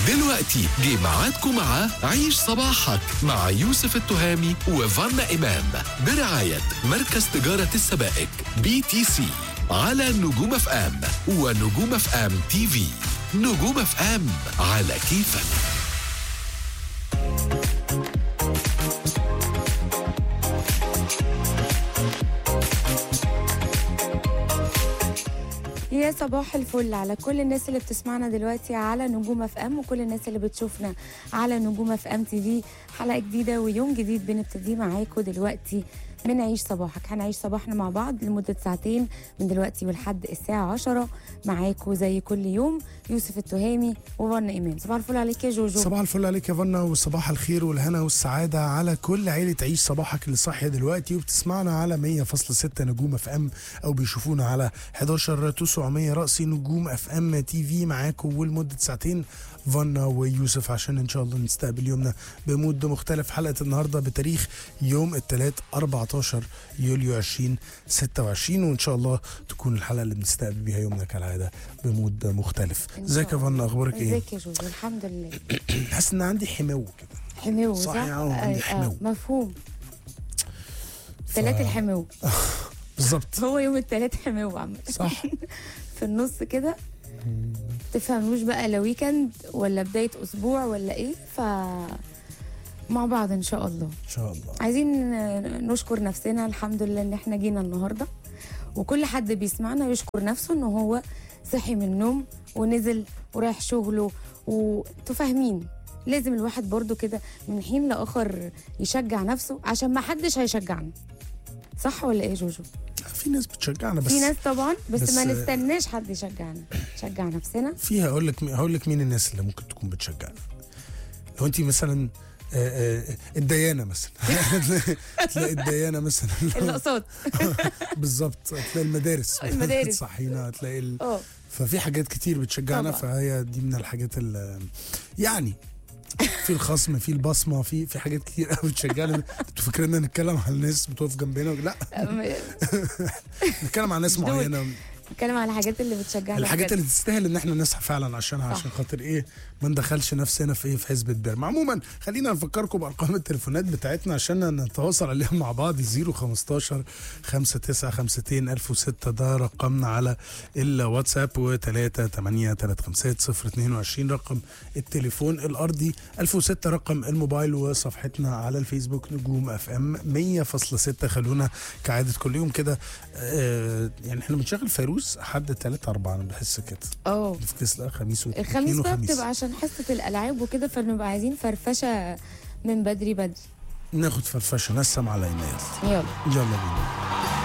دلوقتي جه ميعادكم مع عيش صباحك مع يوسف التهامي وفانا إمام برعاية مركز تجارة السبائك بي تي سي على نجوم اف ام ونجوم اف ام تي في نجوم اف ام على كيفك يا صباح الفل على كل الناس اللي بتسمعنا دلوقتي على نجوم اف ام وكل الناس اللي بتشوفنا على نجوم اف ام تي في حلقه جديده ويوم جديد بنبتديه معاكم دلوقتي من عيش صباحك هنعيش صباحنا مع بعض لمده ساعتين من دلوقتي ولحد الساعه 10 معاكم زي كل يوم يوسف التهامي وفن امام صباح الفل عليك يا جوجو صباح الفل عليك يا فنا وصباح الخير والهنا والسعادة على كل عيلة عيش صباحك اللي صاحية دلوقتي وبتسمعنا على 100.6 نجوم اف ام او بيشوفونا على 11 900 رأسي نجوم اف ام تي في معاكم ولمدة ساعتين فنا ويوسف عشان ان شاء الله نستقبل يومنا بمود مختلف حلقة النهاردة بتاريخ يوم الثلاث 14 يوليو 2026 وان شاء الله تكون الحلقة اللي بنستقبل بيها يومنا كالعادة بمود مختلف إن ازيك يا شاء فنا اخبارك ايه؟ ازيك يا جوجو الحمد لله حاسس ان عندي حمو كده حمو صح صح؟ يا عم، عندي آه، حمو. آه مفهوم ثلاث الحمو بالظبط هو يوم الثلاث حمو عامة صح في النص كده تفهموش بقى لا ويكند ولا بداية أسبوع ولا إيه ف مع بعض إن شاء الله ان شاء الله عايزين نشكر نفسنا الحمد لله إن إحنا جينا النهاردة وكل حد بيسمعنا يشكر نفسه إن هو صحي من النوم ونزل ورايح شغله وانتوا فاهمين لازم الواحد برضو كده من حين لآخر يشجع نفسه عشان ما حدش هيشجعنا صح ولا ايه يا جوجو؟ في ناس بتشجعنا بس في ناس طبعا بس, بس- ما نستناش حد يشجعنا نشجع نفسنا فيها اقول لك هقول لك مين الناس اللي ممكن تكون بتشجعنا لو انت مثلا آه، آه، الديانه مثلا تلاقي الديانه مثلا الاقساط بالظبط تلاقي المدارس المدارس. صحينا تلاقي ال... اه ففي حاجات كتير بتشجعنا طبعا. فهي دي من الحاجات ال يعني في الخصم في البصمه في في حاجات كتير قوي بتشجعنا انتوا فاكرين نتكلم على الناس بتقف جنبنا لا نتكلم عن ناس دول. معينه نتكلم على الحاجات اللي بتشجعنا الحاجات بجد. اللي تستاهل ان احنا نسعى فعلا عشانها صح. عشان خاطر ايه ما ندخلش نفسنا في ايه في حزب الدرم عموما خلينا نفكركم بارقام التليفونات بتاعتنا عشان نتواصل عليها مع بعض 015 5952 1006 ده رقمنا على الواتساب و3 8 022 رقم التليفون الارضي 1006 رقم الموبايل وصفحتنا على الفيسبوك نجوم اف ام 100.6 خلونا كعاده كل يوم كده آه يعني احنا بنشغل فيروز حد 3 4 انا بحس كده اه في كسلا خميس واثنين الخميس بقى وخميس. بتبقى عشان حصه الالعاب وكده فبنبقى عايزين فرفشه من بدري بدري ناخد فرفشه نسم على ينال يلا يلا بينا